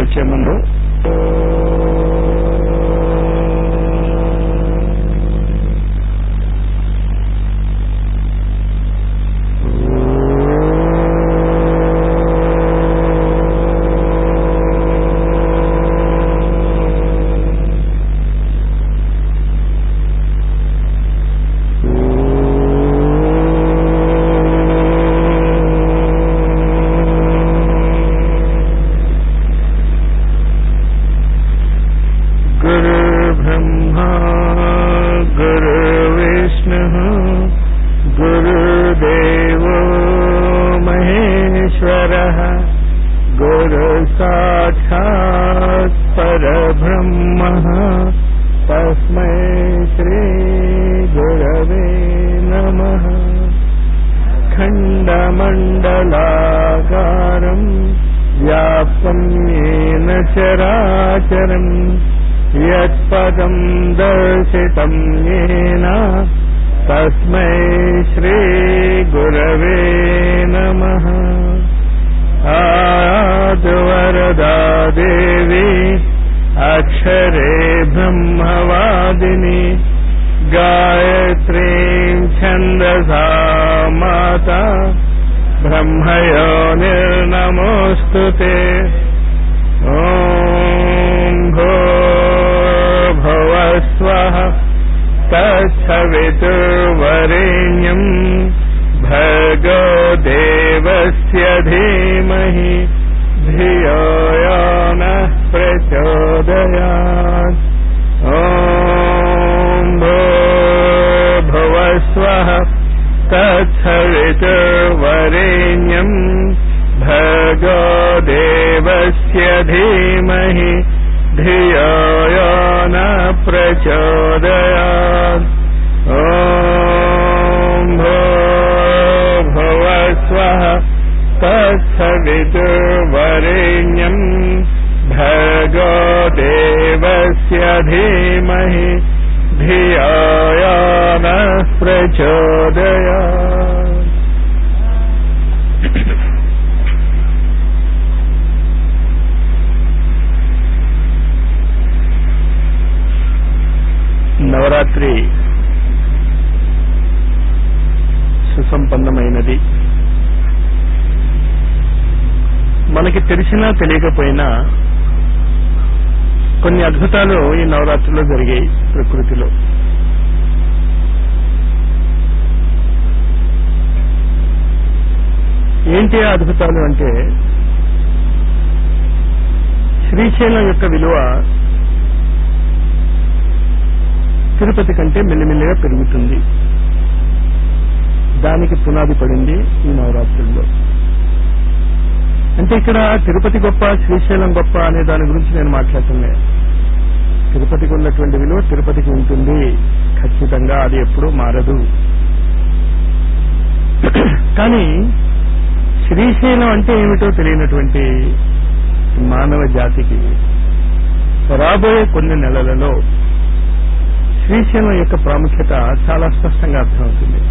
వచ్చే ముందు गुरुर्ब्रह्मा गुरुर्विष्णुः गुरुदेवो महेश्वरः गुरुसाक्षात् परब्रह्मः तस्मै श्रीगुरवे नमः खण्डमण्डलाकारम् व्याप्तम् येन चराचरम् यत्पदम् दर्शितम् येन तस्मै श्रीगुरवे नमः आदवरदा देवी अक्षरे ब्रह्मवादिनी गायत्रीम् छन्दसा माता ब्रह्मयो निर्नमोऽस्तु ते ॐ भो भवस्वः तत्सवितुर्वरेण्यम् भर्गो देवस्य धीमहि धियो यो नः प्रचोदयात् ॐ भो भवस्वः तत्सवितुर्वरेण्यम् भर्गो देवस्य धीमहि धियो यो न प्रचोदयात् ॐ भो भवस्वः तत्सवितुर्वरेण्यम् भर्गो देवस्य धीमहि धियो यो न प्रचोदयात् నవరాత్రి సుసంపన్నమైనది మనకి తెలిసినా తెలియకపోయినా కొన్ని అద్భుతాలు ఈ నవరాత్రిలో జరిగాయి ప్రకృతిలో ఏంటి ఆ అద్భుతాలు అంటే శ్రీశైలం యొక్క విలువ తిరుపతి కంటే మెల్లిమెల్లిగా పెరుగుతుంది దానికి పునాది పడింది ఈ నవరాత్రుల్లో అంటే ఇక్కడ తిరుపతి గొప్ప శ్రీశైలం గొప్ప అనే దాని గురించి నేను మాట్లాడుతున్నా తిరుపతికి ఉన్నటువంటి విలువ తిరుపతికి ఉంటుంది ఖచ్చితంగా అది ఎప్పుడూ మారదు కానీ శ్రీశైలం అంటే ఏమిటో తెలియనటువంటి మానవ జాతికి రాబోయే కొన్ని నెలలలో శ్రీశైలం యొక్క ప్రాముఖ్యత చాలా స్పష్టంగా అర్థమవుతుంది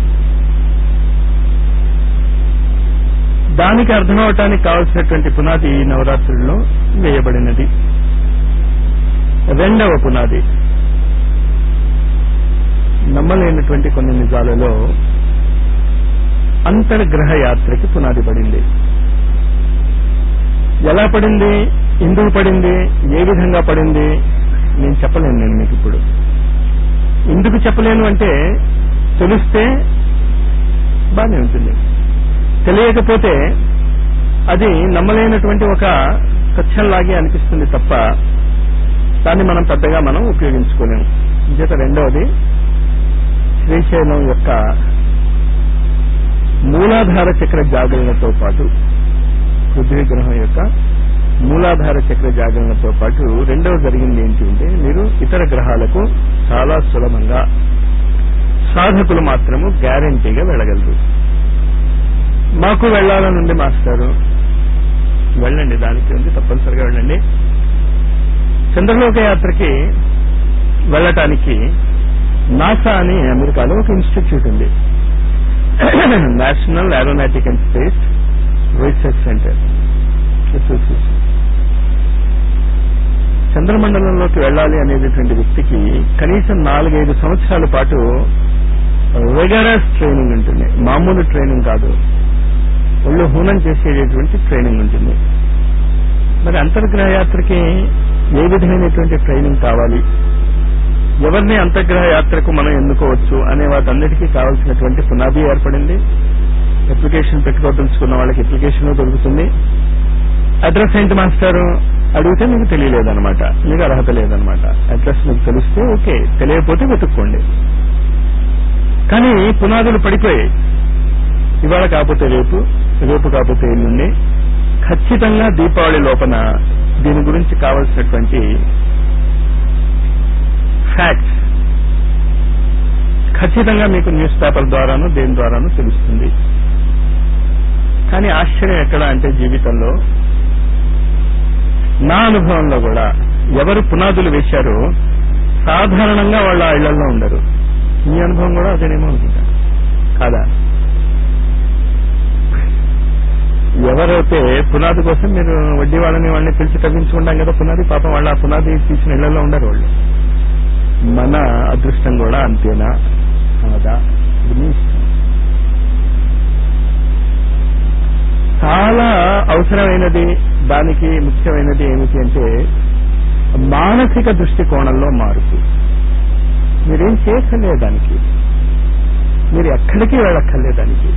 దానికి అర్థమవటానికి కావలసినటువంటి పునాది ఈ నవరాత్రుల్లో వేయబడినది రెండవ పునాది నమ్మలేనటువంటి కొన్ని నిజాలలో అంతర్గ్రహ యాత్రకి పునాది పడింది ఎలా పడింది ఎందుకు పడింది ఏ విధంగా పడింది నేను చెప్పలేను నేను మీకు ఇప్పుడు ఎందుకు చెప్పలేను అంటే తెలిస్తే బాగానే ఉంటుంది తెలియకపోతే అది నమ్మలేనటువంటి ఒక సత్యంలాగే అనిపిస్తుంది తప్ప దాన్ని మనం పెద్దగా మనం ఉపయోగించుకోలేము చేత రెండవది శ్రీశైలం యొక్క మూలాధార చక్ర జాగరణతో పాటు పృథ్వీ గ్రహం యొక్క మూలాధార చక్ర జాగరణతో పాటు రెండవ జరిగింది ఏంటి అంటే మీరు ఇతర గ్రహాలకు చాలా సులభంగా సాధకులు మాత్రము గ్యారంటీగా వెళ్ళగలరు మాకు వెళ్లాలనుంది మాస్టారు వెళ్ళండి దానికి ఉంది తప్పనిసరిగా వెళ్ళండి చంద్రలోక యాత్రకి వెళ్ళటానికి నాసా అని అమెరికాలో ఒక ఇన్స్టిట్యూట్ ఉంది national aeronautic and space research centre association చంద్రమండలంలోకి వెళ్ళాలి అనేటటువంటి వ్యక్తికి కనీసం నాలుగైదు సంవత్సరాల పాటు రెగరస్ ట్రైనింగ్ ఉంటుంది మామూలు ట్రైనింగ్ కాదు ఒళ్ళు హూనం చేసేటటువంటి ట్రైనింగ్ ఉంటుంది మరి అంతర్గ్రహ యాత్రకి ఏ విధమైనటువంటి ట్రైనింగ్ కావాలి ఎవరిని అంతర్గ్రహ యాత్రకు మనం ఎన్నుకోవచ్చు అనే వాటన్నిటికీ కావాల్సినటువంటి పునాది ఏర్పడింది అప్లికేషన్ పెట్టుకోదలుచుకున్న వాళ్ళకి అప్లికేషన్ దొరుకుతుంది అడ్రస్ ఏంటి మాస్టర్ అడిగితే మీకు తెలియలేదన్నమాట మీకు అర్హత లేదనమాట అడ్రస్ మీకు తెలిస్తే ఓకే తెలియకపోతే వెతుక్కోండి కానీ పునాదులు పడిపోయాయి ఇవాళ కాకపోతే రేపు రేపు కాకపోతే ఎల్లుండి ఖచ్చితంగా దీపావళి లోపల దీని గురించి కావలసినటువంటి ఫ్యాక్ట్స్ ఖచ్చితంగా మీకు న్యూస్ పేపర్ ద్వారాను దేని ద్వారాను తెలుస్తుంది కానీ ఆశ్చర్యం ఎక్కడ అంటే జీవితంలో నా అనుభవంలో కూడా ఎవరు పునాదులు వేశారో సాధారణంగా వాళ్ళ ఆ ఇళ్లలో ఉండరు మీ అనుభవం కూడా అదేనేమో అనుకుంటా కాదా ఎవరైతే పునాది కోసం మీరు వడ్డీ వాళ్ళని వాళ్ళని పిలిచి తగ్గించుకుంటాం కదా పునాది పాపం వాళ్ళ ఆ పునాది తీసిన ఇళ్లలో ఉండరు వాళ్ళు మన అదృష్టం కూడా అంతేనా కాదా ఇది మీ ఇష్టం చాలా అవసరమైనది దానికి ముఖ్యమైనది ఏమిటి అంటే మానసిక దృష్టికోణంలో మార్పు మీరేం చేయక్కర్లేదు దానికి మీరు ఎక్కడికి వెళ్ళక్కర్లేదు దానికి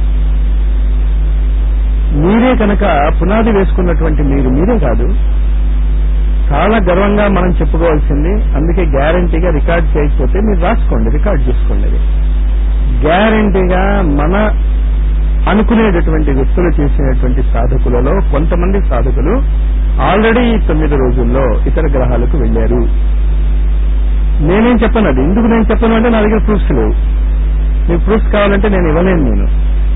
మీరే కనుక పునాది వేసుకున్నటువంటి మీరు మీరే కాదు చాలా గర్వంగా మనం చెప్పుకోవాల్సింది అందుకే గ్యారంటీగా రికార్డ్ చేయకపోతే మీరు రాసుకోండి రికార్డ్ చేసుకోండి అది గ్యారంటీగా మన అనుకునేటటువంటి వ్యక్తులు చేసినటువంటి సాధకులలో కొంతమంది సాధకులు ఆల్రెడీ ఈ తొమ్మిది రోజుల్లో ఇతర గ్రహాలకు వెళ్లారు నేనేం చెప్పను అది ఎందుకు నేను చెప్పను అంటే నా దగ్గర ప్రూఫ్స్ లేవు మీకు ప్రూఫ్స్ కావాలంటే నేను ఇవ్వలేను నేను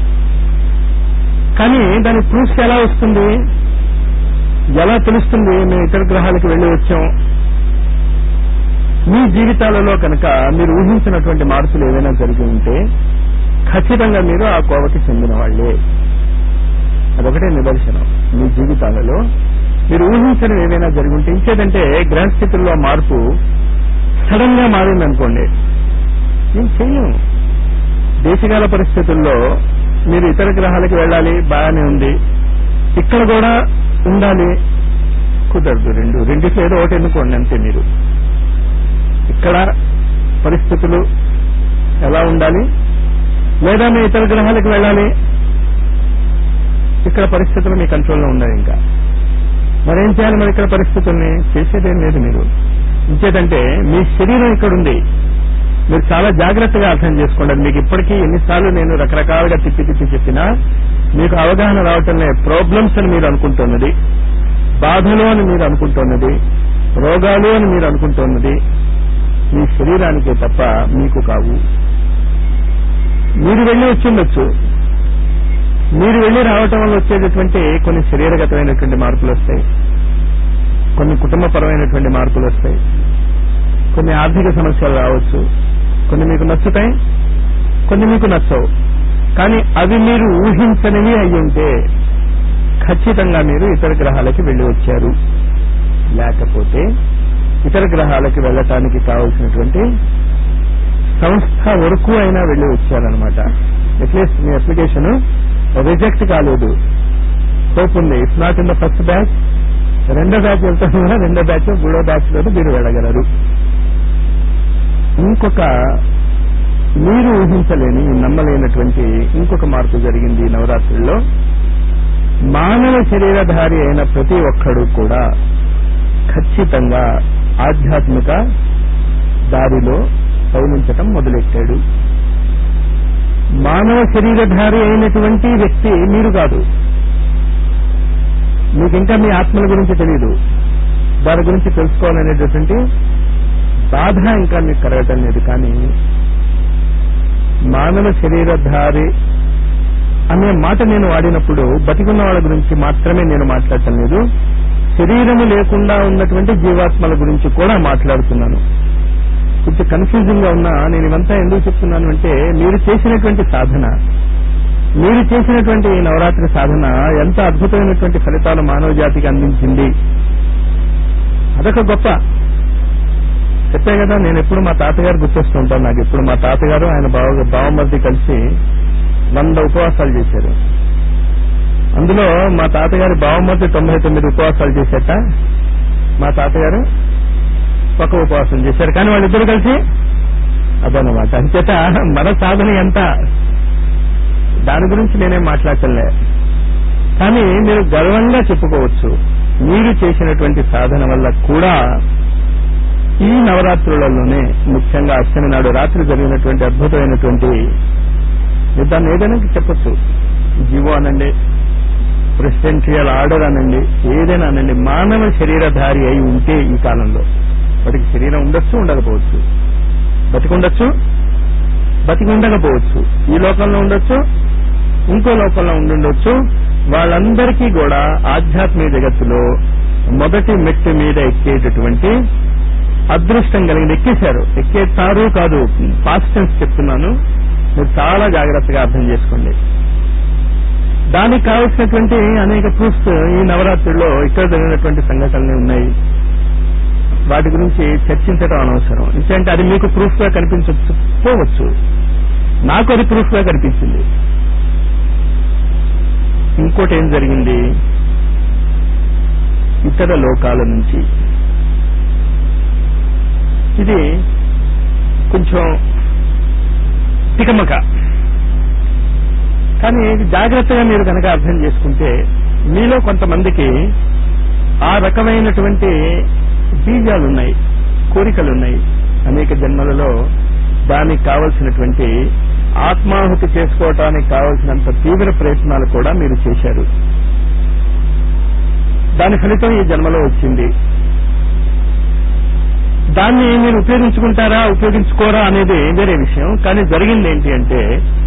కానీ దాని ప్రూఫ్స్ ఎలా వస్తుంది ఎలా తెలుస్తుంది మేము ఇతర గ్రహాలకు వెళ్లి వచ్చాం మీ జీవితాలలో కనుక మీరు ఊహించినటువంటి మార్పులు ఏవైనా జరిగి ఉంటే ఖచ్చితంగా మీరు ఆ కోవకి చెందిన వాళ్లే అదొకటే నిదర్శనం మీ జీవితాలలో మీరు ఊహించడం ఏదైనా జరిగి ఉంటే ఇంకేదంటే గ్రహస్థితుల్లో మార్పు సడన్ గా మారిందనుకోండి నేను చెయ్యం దేశకాల పరిస్థితుల్లో మీరు ఇతర గ్రహాలకు వెళ్ళాలి బాగానే ఉంది ఇక్కడ కూడా ఉండాలి కుదరదు రెండు రెండిట్లో ఏదో ఒకటి ఎన్నుకోండి అంతే మీరు ఇక్కడ పరిస్థితులు ఎలా ఉండాలి లేదా మీ ఇతర గ్రహాలకు వెళ్ళాలి ఇక్కడ పరిస్థితులు మీ కంట్రోల్లో ఉన్నాయి ఇంకా మరేం చేయాలి మరి ఇక్కడ పరిస్థితుల్ని చేసేదేం లేదు మీరు ఇంకేదంటే మీ శరీరం ఇక్కడ ఉంది మీరు చాలా జాగ్రత్తగా అర్థం చేసుకోండి అది మీకు ఇప్పటికీ ఎన్నిసార్లు నేను రకరకాలుగా తిప్పి తిప్పి చెప్పినా మీకు అవగాహన రావటం ప్రాబ్లమ్స్ అని మీరు అనుకుంటున్నది బాధలు అని మీరు అనుకుంటున్నది రోగాలు అని మీరు అనుకుంటున్నది మీ శరీరానికే తప్ప మీకు కావు మీరు వెళ్ళి వచ్చిండొచ్చు మీరు వెళ్ళి రావటం వల్ల వచ్చేటటువంటి కొన్ని శరీరగతమైనటువంటి మార్పులు వస్తాయి కొన్ని కుటుంబపరమైనటువంటి మార్పులు వస్తాయి కొన్ని ఆర్థిక సమస్యలు రావచ్చు కొన్ని మీకు నచ్చుతాయి కొన్ని మీకు నచ్చవు కానీ అవి మీరు ఊహించనివి అయి ఉంటే ఖచ్చితంగా మీరు ఇతర గ్రహాలకి వెళ్లి వచ్చారు లేకపోతే ఇతర గ్రహాలకి వెళ్ళటానికి కావలసినటువంటి సంస్థ వరకు అయినా వెళ్లి వచ్చారనమాట అట్లీస్ట్ మీ అప్లికేషన్ రిజెక్ట్ కాలేదు హోప్ ఉంది it's not in the first batch రెండో బ్యాచ్ వెళ్తాను కూడా రెండో బ్యాచ్ మూడో బ్యాచ్ లో మీరు వెళ్ళగలరు ఇంకొక మీరు ఊహించలేని నమ్మలేనటువంటి ఇంకొక మార్పు జరిగింది ఈ నవరాత్రుల్లో మానవ శరీరధారి అయిన ప్రతి ఒక్కడు కూడా ఖచ్చితంగా ఆధ్యాత్మిక దారిలో పయనించటం మొదలెట్టాడు మానవ శరీరధారి అయినటువంటి వ్యక్తి మీరు కాదు మీకు ఇంకా మీ ఆత్మల గురించి తెలియదు దాని గురించి తెలుసుకోవాలనేటటువంటి బాధ ఇంకా మీకు కలగటం లేదు కానీ మానవ శరీరధారి అనే మాట నేను వాడినప్పుడు బతికున్న వాళ్ళ గురించి మాత్రమే నేను మాట్లాడటం లేదు శరీరము లేకుండా ఉన్నటువంటి జీవాత్మల గురించి కూడా మాట్లాడుతున్నాను కొంచెం కన్ఫ్యూజింగ్ గా ఉన్నా నేను ఇవంతా ఎందుకు చెప్తున్నాను అంటే మీరు చేసినటువంటి సాధన మీరు చేసినటువంటి ఈ నవరాత్రి సాధన ఎంత అద్భుతమైనటువంటి ఫలితాలు మానవ జాతికి అందించింది అదొక గొప్ప చెప్పే కదా నేను ఎప్పుడు మా తాతగారు గుర్తొస్తూ ఉంటాను నాకు ఇప్పుడు మా తాతగారు ఆయన బావ బావమరిది కలిసి వంద ఉపవాసాలు చేశారు అందులో మా తాతగారి బావమరిది తొంభై తొమ్మిది ఉపవాసాలు చేశాట మా తాతగారు ఒక ఉపవాసం చేశారు కానీ వాళ్ళిద్దరు కలిసి అదనమాట అంచేత మన సాధన ఎంత దాని గురించి నేనేం మాట్లాడటంలే కానీ మీరు గర్వంగా చెప్పుకోవచ్చు మీరు చేసినటువంటి సాధన వల్ల కూడా ఈ నవరాత్రులలోనే ముఖ్యంగా అష్టమి నాడు రాత్రి జరిగినటువంటి అద్భుతమైనటువంటి మీరు దాన్ని ఏదైనా చెప్పొచ్చు జీవో అనండి ప్రెసిడెన్షియల్ ఆర్డర్ అనండి ఏదైనా అనండి మానవ శరీరధారి అయి ఉంటే ఈ కాలంలో వాటికి శరీరం ఉండొచ్చు ఉండకపోవచ్చు బతికుండొచ్చు బతికి ఉండకపోవచ్చు ఈ లోకంలో ఉండొచ్చు ఇంకో లోకంలో ఉండుండొచ్చు వాళ్ళందరికీ కూడా ఆధ్యాత్మిక జగత్తులో మొదటి మెట్టు మీద ఎక్కేటటువంటి అదృష్టం కలిగింది ఎక్కేశారు ఎక్కేస్తారు కాదు పాస్ట్ టెన్స్ చెప్తున్నాను మీరు చాలా జాగ్రత్తగా అర్థం చేసుకోండి దానికి కావలసినటువంటి అనేక ప్రూఫ్స్ ఈ నవరాత్రుల్లో ఇక్కడ జరిగినటువంటి సంఘటనలు ఉన్నాయి వాటి గురించి చర్చించడం అనవసరం ఎందుకంటే అది మీకు ప్రూఫ్ గా కనిపించకపోవచ్చు నాకు అది ప్రూఫ్ గా కనిపించింది ఇంకోటి ఏం జరిగింది ఇతర లోకాల నుంచి ఇది కొంచెం తికమక కానీ ఇది జాగ్రత్తగా మీరు కనుక అర్థం చేసుకుంటే మీలో కొంతమందికి ఆ రకమైనటువంటి బీజాలున్నాయి కోరికలున్నాయి అనేక జన్మలలో దానికి కావలసినటువంటి ఆత్మాహుతి చేసుకోవటానికి కావలసినంత తీవ్ర ప్రయత్నాలు కూడా మీరు చేశారు దాని ఫలితం ఈ జన్మలో వచ్చింది దాన్ని మీరు ఉపయోగించుకుంటారా ఉపయోగించుకోరా అనేది వేరే విషయం కానీ జరిగింది ఏంటి అంటే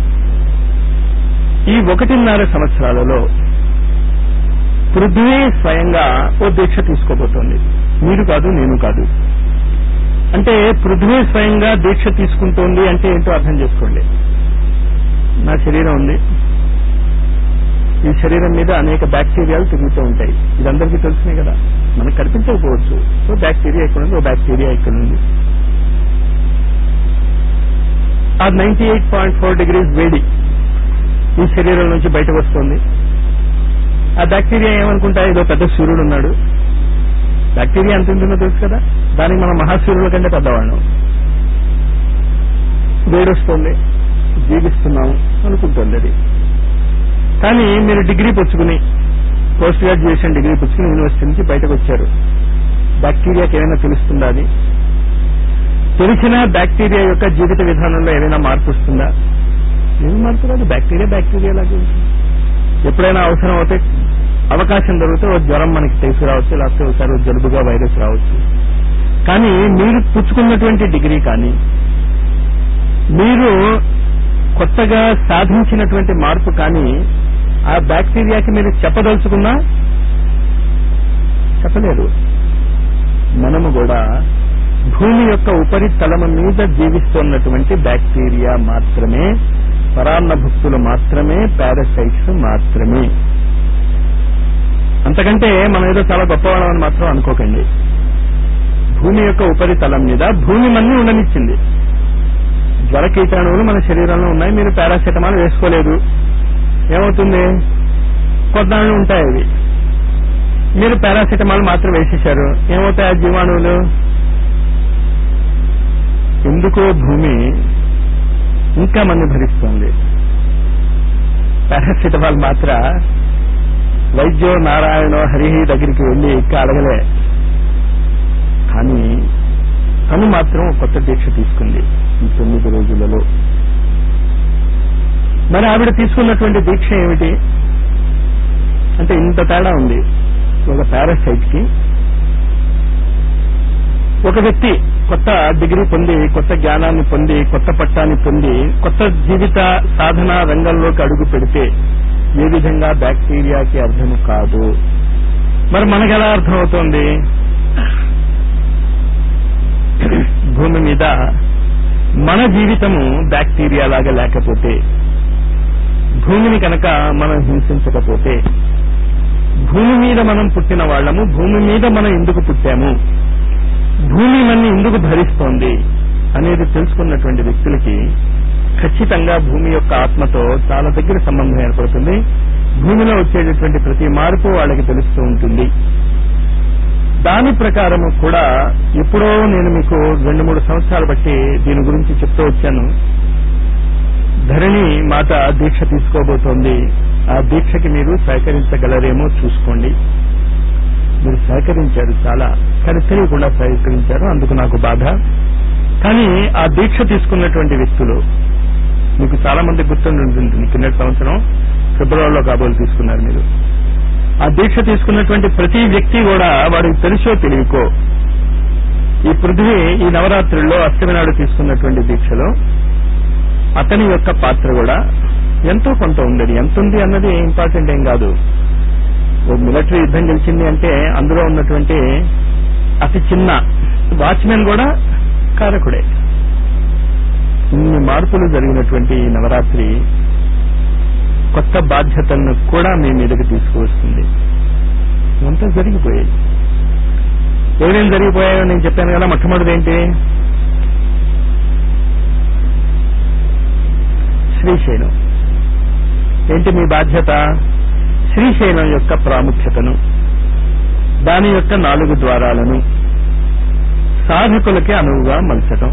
ఈ ఒకటిన్నర సంవత్సరాలలో పృథ్వీ స్వయంగా ఓ దీక్ష తీసుకోబోతోంది మీరు కాదు నేను కాదు అంటే పృథ్వీ స్వయంగా దీక్ష తీసుకుంటోంది అంటే ఏంటో అర్థం చేసుకోండి నా శరీరం ఉంది ఈ శరీరం మీద అనేక బ్యాక్టీరియాలు తిరుగుతూ ఉంటాయి ఇదందరికీ తెలిసినే కదా మనకు కనిపించకపోవచ్చు ఓ బ్యాక్టీరియా ఇక్కడ ఉంది ఓ బ్యాక్టీరియా ఇక్కడ ఉంది ఆ ninety eight point four degrees వేడి ఈ శరీరం నుంచి బయటకు వస్తుంది ఆ బ్యాక్టీరియా ఏమనుకుంటా ఏదో పెద్ద సూర్యుడు ఉన్నాడు బ్యాక్టీరియా ఎంత ఉంటుందో తెలుసు కదా దానికి మనం మహాసూర్యుల కంటే పెద్దవాళ్ళం వేడొస్తుంది జీవిస్తున్నాం అనుకుంటుంది అది కానీ మీరు డిగ్రీ పుచ్చుకుని పోస్ట్ గ్రాడ్యుయేషన్ డిగ్రీ పుచ్చుకుని యూనివర్సిటీ నుంచి బయటకు వచ్చారు బ్యాక్టీరియాకి ఏమైనా తెలుస్తుందా అది తెలిసిన బ్యాక్టీరియా యొక్క జీవిత విధానంలో ఏదైనా మార్పు వస్తుందా ఏమి మార్పు రాదు బ్యాక్టీరియా బ్యాక్టీరియా లాగే ఉంటుంది ఎప్పుడైనా అవసరం అవుతే అవకాశం దొరికితే ఓ జ్వరం మనకి తీసుకురావచ్చు లేకపోతే ఒకసారి ఓ జలుబుగా వైరస్ రావచ్చు కానీ మీరు పుచ్చుకున్నటువంటి డిగ్రీ కానీ మీరు కొత్తగా సాధించినటువంటి మార్పు కానీ ఆ బ్యాక్టీరియాకి మీరు చెప్పదలుచుకున్నా చెప్పలేరు మనము కూడా భూమి యొక్క ఉపరితలము మీద జీవిస్తున్నటువంటి బ్యాక్టీరియా మాత్రమే పరాన్న భుక్తులు మాత్రమే పారాసైట్స్ మాత్రమే అంతకంటే మనం ఏదో చాలా గొప్పవాళ్ళమని మాత్రం అనుకోకండి భూమి యొక్క ఉపరితలం మీద భూమి మన్ని ఉండనిచ్చింది జ్వర కీటాణువులు మన శరీరంలో ఉన్నాయి మీరు పారాసెటమాల్ వేసుకోలేదు ఏమవుతుంది కొద్దాళ్ళు ఉంటాయి అవి మీరు పారాసెటమాల్ మాత్రం వేసేశారు ఏమవుతాయి ఆ జీవాణువులు ఎందుకో భూమి ఇంకా మంది భరిస్తోంది పారాసెటమాల్ మాత్ర వైద్యో నారాయణో హరిహి దగ్గరికి వెళ్లి ఇంకా అడగలే కానీ తను మాత్రం కొత్త దీక్ష తీసుకుంది ఈ తొమ్మిది రోజులలో మరి ఆవిడ తీసుకున్నటువంటి దీక్ష ఏమిటి అంటే ఇంత తేడా ఉంది ఒక పారాసైట్ కి ఒక వ్యక్తి కొత్త డిగ్రీ పొంది కొత్త జ్ఞానాన్ని పొంది కొత్త పట్టాన్ని పొంది కొత్త జీవిత సాధన రంగంలోకి అడుగు పెడితే ఏ విధంగా బ్యాక్టీరియాకి అర్థం కాదు మరి మనకు ఎలా అర్థం అవుతోంది భూమి మీద మన జీవితము బ్యాక్టీరియా లాగా లేకపోతే భూమిని కనుక మనం హింసించకపోతే భూమి మీద మనం పుట్టిన వాళ్ళము భూమి మీద మనం ఎందుకు పుట్టాము భూమి మన్ని ఎందుకు భరిస్తోంది అనేది తెలుసుకున్నటువంటి వ్యక్తులకి ఖచ్చితంగా భూమి యొక్క ఆత్మతో చాలా దగ్గర సంబంధం ఏర్పడుతుంది భూమిలో వచ్చేటటువంటి ప్రతి మార్పు వాళ్ళకి తెలుస్తూ ఉంటుంది దాని ప్రకారము కూడా ఎప్పుడో నేను మీకు రెండు మూడు సంవత్సరాలు బట్టి దీని గురించి చెప్తూ వచ్చాను ధరణి మాత దీక్ష తీసుకోబోతోంది ఆ దీక్షకి మీరు సహకరించగలరేమో చూసుకోండి మీరు సహకరించారు చాలా కానీ తెలియకుండా సహకరించారు అందుకు నాకు బాధ కానీ ఆ దీక్ష తీసుకున్నటువంటి వ్యక్తులు మీకు చాలా మంది గుర్తుండి ఉంటుంది కిందటి సంవత్సరం ఫిబ్రవరిలో కాబోలు తీసుకున్నారు మీరు ఆ దీక్ష తీసుకున్నటువంటి ప్రతి వ్యక్తి కూడా వాడికి తెలుసో తెలియకో ఈ పృథ్వీ ఈ నవరాత్రుల్లో అష్టమి నాడు తీసుకున్నటువంటి దీక్షలో అతని యొక్క పాత్ర కూడా ఎంతో కొంత ఉండేది ఎంత ఉంది అన్నది ఇంపార్టెంట్ ఏం కాదు ఓ మిలిటరీ యుద్ధం గెలిచింది అంటే అందులో ఉన్నటువంటి అతి చిన్న వాచ్మెన్ కూడా కారకుడే ఇన్ని మార్పులు జరిగినటువంటి ఈ నవరాత్రి కొత్త బాధ్యతలను కూడా మీ మీదకి తీసుకువస్తుంది ఇవంతా జరిగిపోయాయి ఏమేం జరిగిపోయాయో నేను చెప్పాను కదా మొట్టమొదటి ఏంటి శ్రీశైలం ఏంటి మీ బాధ్యత శ్రీశైలం యొక్క ప్రాముఖ్యతను దాని యొక్క నాలుగు ద్వారాలను సాధకులకి అనువుగా మలచటం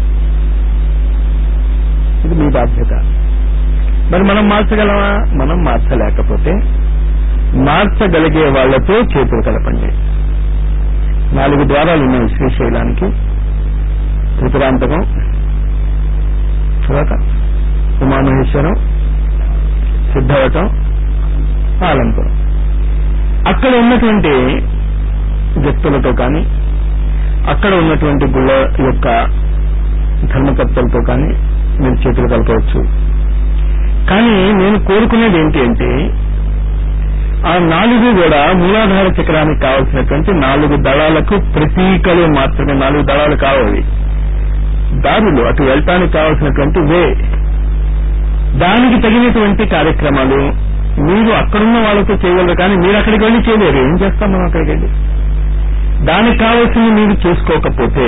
ఇది మీ బాధ్యత మరి మనం మార్చగలమా మనం మార్చలేకపోతే మార్చగలిగే వాళ్లతో చేతులు కలపండి నాలుగు ద్వారాలు ఉన్నాయి శ్రీశైలానికి త్రిపురాంతకం తర్వాత ఉమామహేశ్వరం సిద్ధవటం ఆలంపురం అక్కడ ఉన్నటువంటి వ్యక్తులతో కానీ అక్కడ ఉన్నటువంటి గుళ్ళ యొక్క ధర్మకర్తలతో కానీ మీరు చేతులు కలపవచ్చు కానీ నేను కోరుకునేది ఏంటి అంటే ఆ నాలుగు కూడా మూలాధార చక్రానికి కావలసినటువంటి నాలుగు దళాలకు ప్రతీకలు మాత్రమే నాలుగు దళాలు కావాలి దారులు అటు వెళ్ళటానికి కావలసినటువంటి వే దానికి తగినటువంటి కార్యక్రమాలు మీరు అక్కడున్న వాళ్ళతో చేయగలరు కానీ మీరు అక్కడికి వెళ్ళి చేయలేరు ఏం చేస్తాం మనం అక్కడికి వెళ్ళి దానికి కావాల్సింది మీరు చేసుకోకపోతే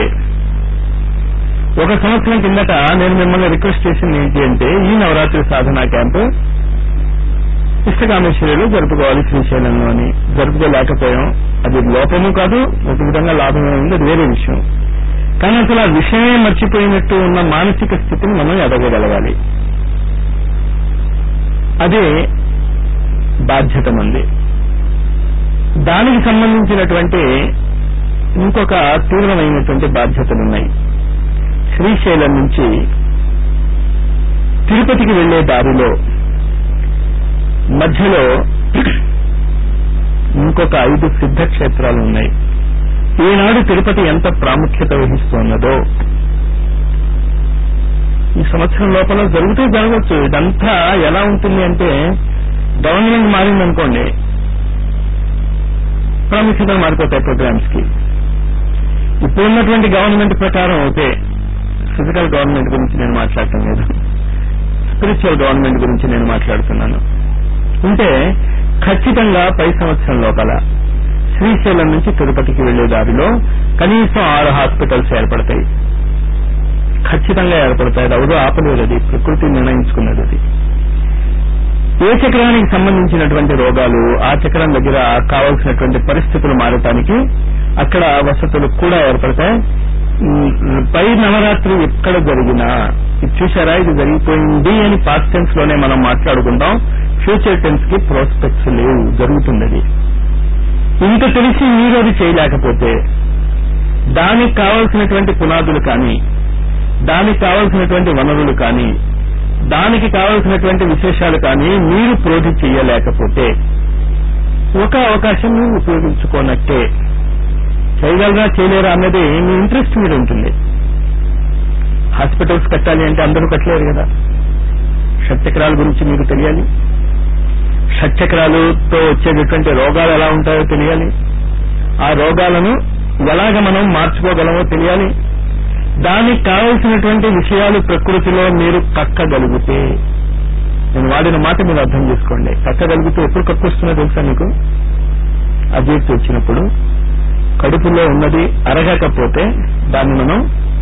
ఒక సంవత్సరం కిందట నేను మిమ్మల్ని రిక్వెస్ట్ చేసింది ఏంటి అంటే ఈ నవరాత్రి సాధనా క్యాంపు ఇష్టకామేశ్వరిలో జరుపుకోవాలి శ్రీశైలంలో అని జరుపుకోలేకపోయాం అది లోపము కాదు ఒక విధంగా లాభమే ఉంది అది వేరే విషయం కానీ అసలు ఆ విషయమే మర్చిపోయినట్టు ఉన్న మానసిక స్థితిని మనం ఎదగగలగాలి అదే బాధ్యత మంది దానికి సంబంధించినటువంటి ఇంకొక తీవ్రమైనటువంటి బాధ్యతలున్నాయి శ్రీశైలం నుంచి తిరుపతికి వెళ్లే దారిలో మధ్యలో ఇంకొక ఐదు సిద్ధక్షేత్రాలు ఉన్నాయి ఈనాడు తిరుపతి ఎంత ప్రాముఖ్యత వహిస్తున్నదో ఈ సంవత్సరం లోపల జరుగుతూ జరగవచ్చు ఇదంతా ఎలా ఉంటుంది అంటే గవర్నమెంట్ మారిందనుకోండి ప్రాముఖ్యత మారిపోతాయి ప్రోగ్రామ్స్ కి ఇప్పుడున్నటువంటి గవర్నమెంట్ ప్రకారం అయితే ఫిజికల్ గవర్నమెంట్ గురించి నేను మాట్లాడటం లేదు స్పిరిచువల్ గవర్నమెంట్ గురించి నేను మాట్లాడుతున్నాను ఉంటే ఖచ్చితంగా పై సంవత్సరం లోపల శ్రీశైలం నుంచి తిరుపతికి వెళ్లే దారిలో కనీసం ఆరు హాస్పిటల్స్ ఏర్పడతాయి ఖచ్చితంగా ఏర్పడతాయి అది ఎవరు ఆపలేదు అది ప్రకృతి నిర్ణయించుకున్నది అది ఏ చక్రానికి సంబంధించినటువంటి రోగాలు ఆ చక్రం దగ్గర కావాల్సినటువంటి పరిస్థితులు మారటానికి అక్కడ వసతులు కూడా ఏర్పడతాయి పై నవరాత్రి ఎక్కడ జరిగినా ఇది చూసారా ఇది జరిగిపోయింది అని పాస్ట్ టెన్స్ లోనే మనం మాట్లాడుకుంటాం ఫ్యూచర్ టెన్స్ కి ప్రాస్పెక్ట్స్ లేవు జరుగుతుంది అది ఇంత తెలిసి మీరు అది చేయలేకపోతే దానికి కావలసినటువంటి పునాదులు కానీ దానికి కావలసినటువంటి వనరులు కానీ దానికి కావలసినటువంటి విశేషాలు కానీ మీరు ప్రోధి చేయలేకపోతే ఒక అవకాశం మీరు ఉపయోగించుకోనట్టే చేయగలరా చేయలేరా అన్నది మీ ఇంట్రెస్ట్ మీద ఉంటుంది హాస్పిటల్స్ కట్టాలి అంటే అందరూ కట్టలేరు కదా షట్చక్రాల గురించి మీకు తెలియాలి షట్చక్రాలతో వచ్చేటటువంటి రోగాలు ఎలా ఉంటాయో తెలియాలి ఆ రోగాలను ఎలాగ మనం మార్చుకోగలమో తెలియాలి దానికి కావలసినటువంటి విషయాలు ప్రకృతిలో మీరు కక్కగలిగితే నేను వాడిన మాట మీరు అర్థం చేసుకోండి కక్కగలిగితే ఎప్పుడు కక్కొస్తుందో తెలుసా మీకు అజీర్తి వచ్చినప్పుడు కడుపులో ఉన్నది అరగకపోతే దాన్ని మనం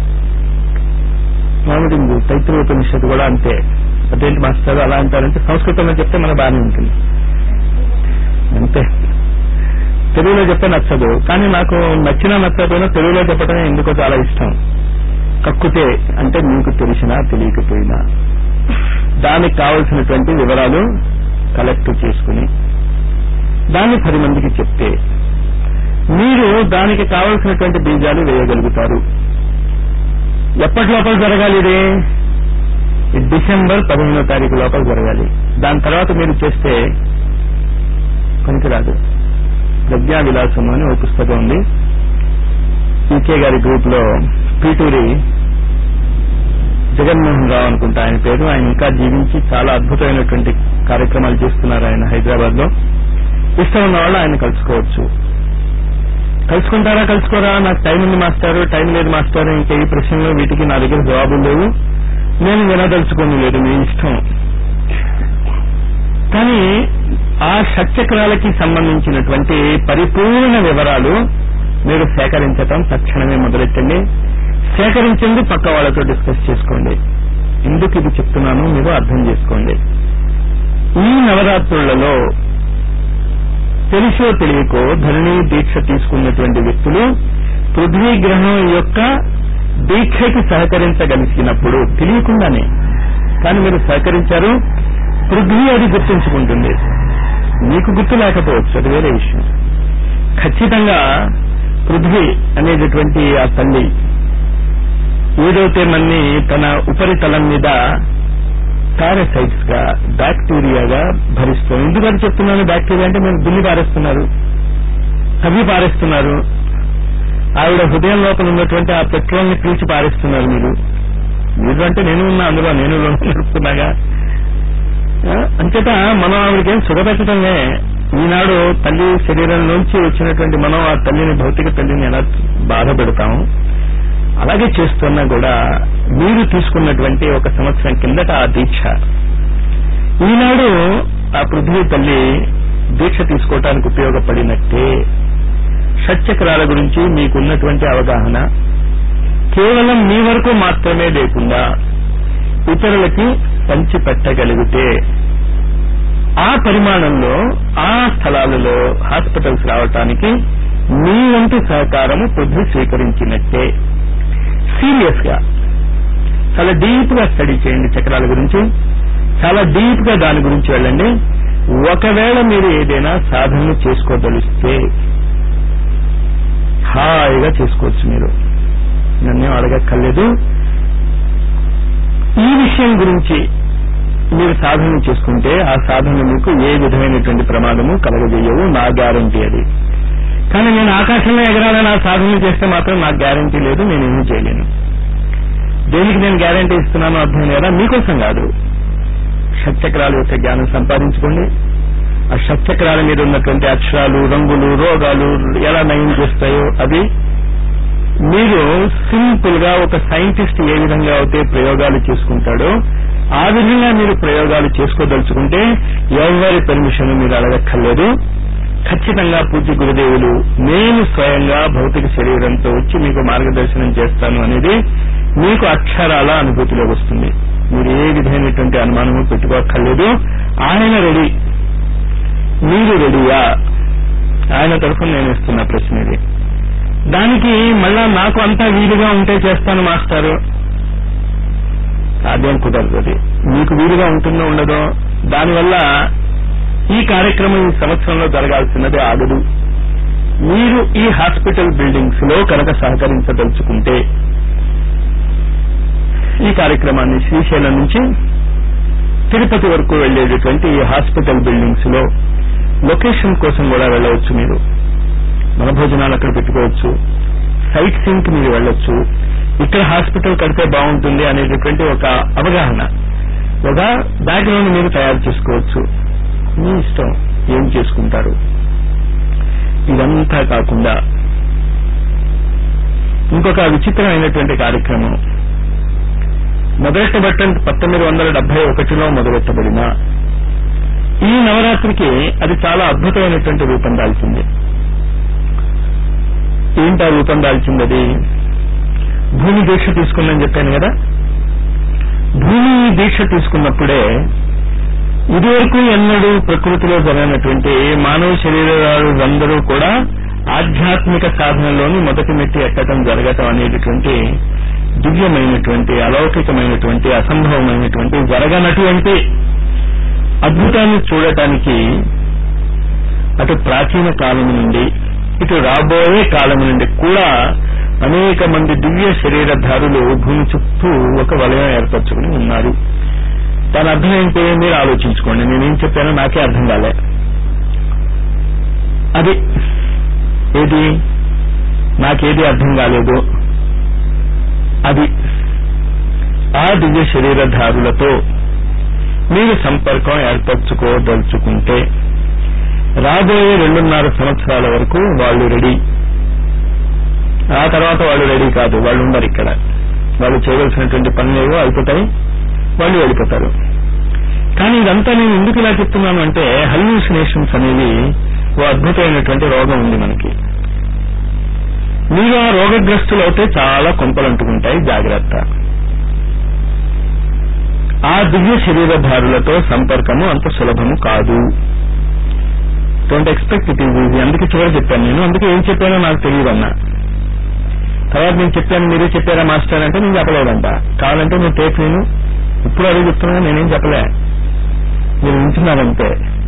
మామిడింది తైత్రోపనిషత్తు కూడా అంతే అదేంటి మాస్టర్ అలా అంటారంటే సంస్కృతంలో చెప్తే మన బాగానే ఉంటుంది అంతే తెలుగులో చెప్తే నచ్చదు కానీ నాకు నచ్చినా నచ్చకపోయినా తెలుగులో చెప్పడమే ఎందుకో చాలా ఇష్టం కక్కుతే అంటే మీకు తెలిసినా తెలియకపోయినా దానికి కావలసినటువంటి వివరాలు కలెక్ట్ చేసుకుని దాన్ని పది మందికి చెప్తే మీరు దానికి కావలసినటువంటి బీజాలు వేయగలుగుతారు ఎప్పటి లోపల జరగాలి ఇది ఈ డిసెంబర్ పదిహేనో తారీఖు లోపల జరగాలి దాని తర్వాత మీరు చేస్తే పనికిరాదు ప్రజ్ఞా విలాసం అని ఒక పుస్తకం ఉంది ఈకే గారి గ్రూప్ లో పీటూరి జగన్మోహన్ రావు అనుకుంటా ఆయన పేరు ఆయన ఇంకా జీవించి చాలా అద్భుతమైనటువంటి కార్యక్రమాలు చేస్తున్నారు ఆయన హైదరాబాద్ లో ఇష్టం ఉన్న వాళ్ళు ఆయన కలుసుకోవచ్చు కలుసుకుంటారా కలుసుకోరా నాకు టైం ఉంది మాస్టారు టైం లేదు మాస్టారు ఇంకా ఈ ప్రశ్నలు వీటికి నా దగ్గర జవాబులు లేవు నేను వినదలుచుకోని లేదు మీ ఇష్టం కానీ ఆ షట్చక్రాలకి సంబంధించినటువంటి పరిపూర్ణ వివరాలు మీరు సేకరించటం తక్షణమే మొదలెట్టండి సేకరించింది పక్క వాళ్ళతో డిస్కస్ చేసుకోండి ఎందుకు ఇది చెప్తున్నానో మీరు అర్థం చేసుకోండి ఈ నవరాత్రులలో తెలుసో తెలియకో ధరణి దీక్ష తీసుకున్నటువంటి వ్యక్తులు పృథ్వీ గ్రహం యొక్క దీక్షకి సహకరించగలిగినప్పుడు తెలియకుండానే కానీ మీరు సహకరించారు పృథ్వీ అది గుర్తుంచుకుంటుంది మీకు గుర్తు లేకపోవచ్చు అది వేరే విషయం ఖచ్చితంగా పృథ్వీ అనేటటువంటి ఆ తల్లి ఏదైతే మన్ని తన ఉపరితలం మీద పారాసైట్స్ గా బ్యాక్టీరియాగా భరిస్తాం ఎందుకని చెప్తున్నాను బ్యాక్టీరియా అంటే మీరు దున్ని పారేస్తున్నారు తవ్వి పారేస్తున్నారు ఆవిడ హృదయం లోపల ఉన్నటువంటి ఆ పెట్రోల్ ని పీల్చి పారేస్తున్నారు మీరు మీరు అంటే నేను ఉన్నా అందులో నేను నడుపుతున్నాగా ఆ, అంచేత మనం ఆవిడకేం సుఖపెట్టడమే ఈనాడు తల్లి శరీరంలోంచి వచ్చినటువంటి మనం ఆ తల్లిని భౌతిక తల్లిని ఎలా బాధ పెడతాము అలాగే చేస్తున్నా కూడా మీరు తీసుకున్నటువంటి ఒక సంవత్సరం కిందట ఆ దీక్ష ఈనాడు ఆ పృథ్వీ తల్లి దీక్ష తీసుకోవటానికి ఉపయోగపడినట్టే షట్చక్రాల గురించి మీకున్నటువంటి అవగాహన కేవలం మీ వరకు మాత్రమే లేకుండా ఇతరులకి పంచి పెట్టగలిగితే ఆ పరిమాణంలో ఆ స్థలాలలో హాస్పిటల్స్ రావటానికి మీ వంతు సహకారము పృథ్వీ స్వీకరించినట్టే సీరియస్ గా చాలా డీప్ గా స్టడీ చేయండి చక్రాల గురించి చాలా డీప్ గా దాని గురించి వెళ్ళండి ఒకవేళ మీరు ఏదైనా సాధనలు చేసుకోదలిస్తే హాయిగా చేసుకోవచ్చు మీరు నన్నేం అడగక్కర్లేదు ఈ విషయం గురించి మీరు సాధన చేసుకుంటే ఆ సాధన మీకు ఏ విధమైనటువంటి ప్రమాదము కలగజేయవు నా గ్యారంటీ అది కానీ నేను ఆకాశంలో ఎగరాలని ఆ సాధన చేస్తే మాత్రం నాకు గ్యారంటీ లేదు నేనేమీ చేయలేను దేనికి నేను గ్యారంటీ ఇస్తున్నానో అర్థం లేదా మీకోసం కాదు షట్చక్రాల యొక్క జ్ఞానం సంపాదించుకోండి ఆ షట్చక్రాల మీద ఉన్నటువంటి అక్షరాలు రంగులు రోగాలు ఎలా నయం చేస్తాయో అది మీరు సింపుల్ గా ఒక సైంటిస్ట్ ఏ విధంగా అయితే ప్రయోగాలు చేసుకుంటాడో ఆ విధంగా మీరు ప్రయోగాలు చేసుకోదలుచుకుంటే ఎవరి పర్మిషన్ మీరు అడగక్కర్లేదు ఖచ్చితంగా పూజ్య గురుదేవులు నేను స్వయంగా భౌతిక శరీరంతో వచ్చి మీకు మార్గదర్శనం చేస్తాను అనేది మీకు అక్షరాల అనుభూతిలోకి వస్తుంది మీరు ఏ విధమైనటువంటి అనుమానము పెట్టుకోక్కర్లేదు ఆయన రెడీ మీరు రెడీయా ఆయన తరఫున నేను ఇస్తున్న ప్రశ్న ఇది దానికి మళ్ళా నాకు అంతా వీలుగా ఉంటే చేస్తాను మాస్టారు అదేం కుదరదు అది మీకు వీలుగా ఉంటుందో ఉండదో దానివల్ల ఈ కార్యక్రమం ఈ సంవత్సరంలో జరగాల్సినది ఆగదు మీరు ఈ హాస్పిటల్ బిల్డింగ్స్ లో కనుక సహకరించదలుచుకుంటే ఈ కార్యక్రమాన్ని శ్రీశైలం నుంచి తిరుపతి వరకు వెళ్లేటటువంటి ఈ హాస్పిటల్ బిల్డింగ్స్ లో లొకేషన్ కోసం కూడా వెళ్ళవచ్చు మీరు మన భోజనాలు అక్కడ పెట్టుకోవచ్చు సైట్ సీయింగ్ కి మీరు వెళ్ళొచ్చు ఇక్కడ హాస్పిటల్ కడితే బాగుంటుంది అనేటటువంటి ఒక అవగాహన ఒక బ్యాక్గ్రౌండ్ మీరు తయారు చేసుకోవచ్చు మీ ఇష్టం ఏం చేసుకుంటారు ఇదంతా కాకుండా ఇంకొక విచిత్రమైనటువంటి కార్యక్రమం మొదలెట్టబట్ట పంతొమ్మిది వందల డెబ్బై ఒకటిలో మొదలెట్టబడిన ఈ నవరాత్రికి అది చాలా అద్భుతమైనటువంటి రూపం దాల్చింది రూపం దాల్చింది అది భూమి దీక్ష తీసుకుందని చెప్పాను కదా భూమి దీక్ష తీసుకున్నప్పుడే ఇదివరకు ఎన్నడూ ప్రకృతిలో జరిగినటువంటి మానవ శరీరాలందరూ కూడా ఆధ్యాత్మిక సాధనలోని మొదటి మెట్టి ఎక్కటం జరగటం అనేటటువంటి దివ్యమైనటువంటి అలౌకికమైనటువంటి అసంభవమైనటువంటి జరగనటువంటి అద్భుతాన్ని చూడటానికి అటు ప్రాచీన కాలం నుండి ఇటు రాబోయే కాలం నుండి కూడా అనేక మంది దివ్య శరీరధారులు భూమి చుట్టూ ఒక వలయం ఏర్పరచుకుని ఉన్నారు దాని అర్థం ఏంటి మీరు ఆలోచించుకోండి నేనేం చెప్పానో నాకే అర్థం కాలే అది ఏది నాకేది అర్థం కాలేదు అది ఆ దివ్య శరీరధారులతో మీరు సంపర్కం ఏర్పరచుకోదలుచుకుంటే రాబోయే రెండున్నర సంవత్సరాల వరకు వాళ్ళు రెడీ ఆ తర్వాత వాళ్ళు రెడీ కాదు వాళ్ళు ఉండరు ఇక్కడ వాళ్ళు చేయవలసినటువంటి పనులేవో అయిపోతాయి వాళ్ళు వెళ్ళిపోతారు కానీ ఇదంతా నేను ఎందుకు ఇలా చెప్తున్నాను అంటే హల్యూసినేషన్స్ అనేవి ఓ అద్భుతమైనటువంటి రోగం ఉంది మనకి మీరు ఆ రోగగ్రస్తులు అయితే చాలా కొంపలు అంటుకుంటాయి జాగ్రత్త ఆ దివ్య శరీరధారులతో సంపర్కము అంత సులభము కాదు don't expect it is easy అందుకే చివరి చెప్పాను నేను అందుకే ఏం చెప్పానో నాకు తెలియదన్నా తర్వాత నేను చెప్పాను మీరే చెప్పారా మాస్టర్ అంటే నేను చెప్పలేదంట కావాలంటే నేను టేప్ నేను ఇప్పుడు అడిగి చెప్తున్నా నేనేం చెప్పలే మీరు వింటున్నారంటే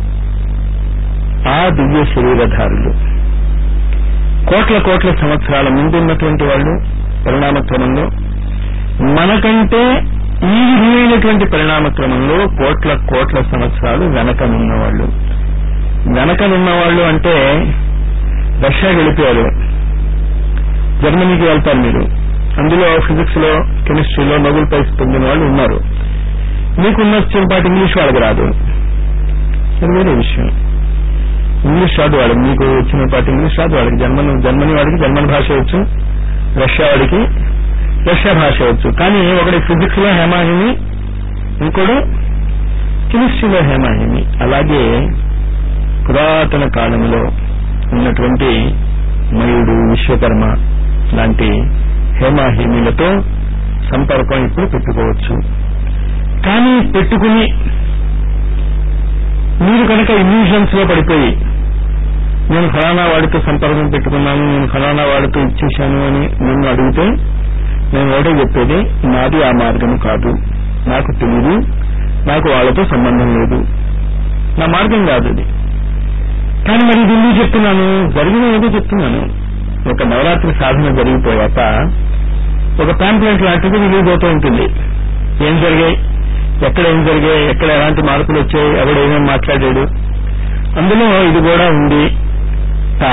ఆ దివ్య శరీరధారులు కోట్ల కోట్ల సంవత్సరాల ముందున్నటువంటి వాళ్ళు పరిణామ క్రమంలో మనకంటే ఈ విధమైనటువంటి పరిణామ క్రమంలో కోట్ల కోట్ల సంవత్సరాలు వెనకనున్న వాళ్ళు వెనకనున్న వాళ్ళు అంటే రష్యా వెళ్ళిపోయారు జర్మనీకి వెళ్తారు మీరు అందులో ఫిజిక్స్ లో కెమిస్ట్రీలో నోబెల్ ప్రైజ్ పొందిన వాళ్ళు ఉన్నారు మీకున్న చిన్నపాటి ఇంగ్లీష్ వాళ్ళకి రాదు అది వేరే విషయం ఇంగ్లీష్ రాదు వాడికి మీకు వచ్చిన పాటి ఇంగ్లీష్ రాదు వాడికి జర్మన్ జర్మనీ వాడికి జర్మన్ భాష వచ్చు రష్యా వాడికి రష్యా భాష వచ్చు కానీ ఒకటి ఫిజిక్స్ లో హేమాహిమి ఇంకోడు కెమిస్ట్రీలో హేమాహిమి అలాగే పురాతన కాలంలో ఉన్నటువంటి మయుడు విశ్వకర్మ లాంటి హేమాహిమీలతో సంపర్కం ఇప్పుడు పెట్టుకోవచ్చు కానీ పెట్టుకుని మీరు కనుక ఇల్యూషన్స్ లో పడిపోయి నేను ఫలానా వాడితో సంపర్కం పెట్టుకున్నాను నేను ఫలానా వాడితో ఇచ్చేశాను అని నన్ను అడిగితే నేను ఒకటే చెప్పేది నాది ఆ మార్గం కాదు నాకు తెలియదు నాకు వాళ్ళతో సంబంధం లేదు నా మార్గం కాదు అది కానీ మరి ఇది ఎందుకు చెప్తున్నాను జరిగిన ఏదో చెప్తున్నాను ఒక నవరాత్రి సాధన జరిగిపోయాక ఒక ప్యాంప్లెట్ లాంటిది రిలీజ్ అవుతూ ఉంటుంది ఏం జరిగాయి ఎక్కడ ఏం జరిగాయి ఎక్కడ ఎలాంటి మార్పులు వచ్చాయి ఎవడు ఏమేమి మాట్లాడాడు అందులో ఇది కూడా ఉంది టా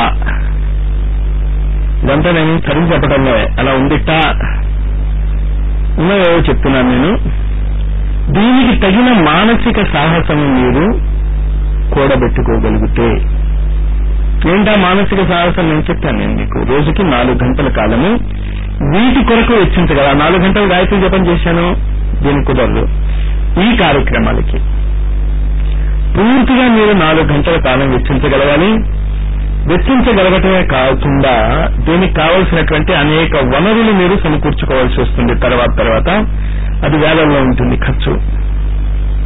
ఇదంతా నేను సరిగ్గా చెప్పడంలో అలా ఉంది టా ఉన్నాయో చెప్తున్నాను నేను దీనికి తగిన మానసిక సాహసం మీరు కూడబెట్టుకోగలిగితే ఏంటా మానసిక సాహసం నేను చెప్పాను నేను మీకు రోజుకి నాలుగు గంటల కాలము వీటి కొరకు వెచ్చించగల నాలుగు గంటలు గాయత్రి జపం చేశాను దీనికి కుదరదు ఈ కార్యక్రమాలకి పూర్తిగా మీరు నాలుగు గంటల కాలం వెచ్చించగలగాలి వెచ్చించగలగటమే కాకుండా దీనికి కావలసినటువంటి అనేక వనరులు మీరు సమకూర్చుకోవాల్సి వస్తుంది తర్వాత తర్వాత అది వేలల్లో ఉంటుంది ఖర్చు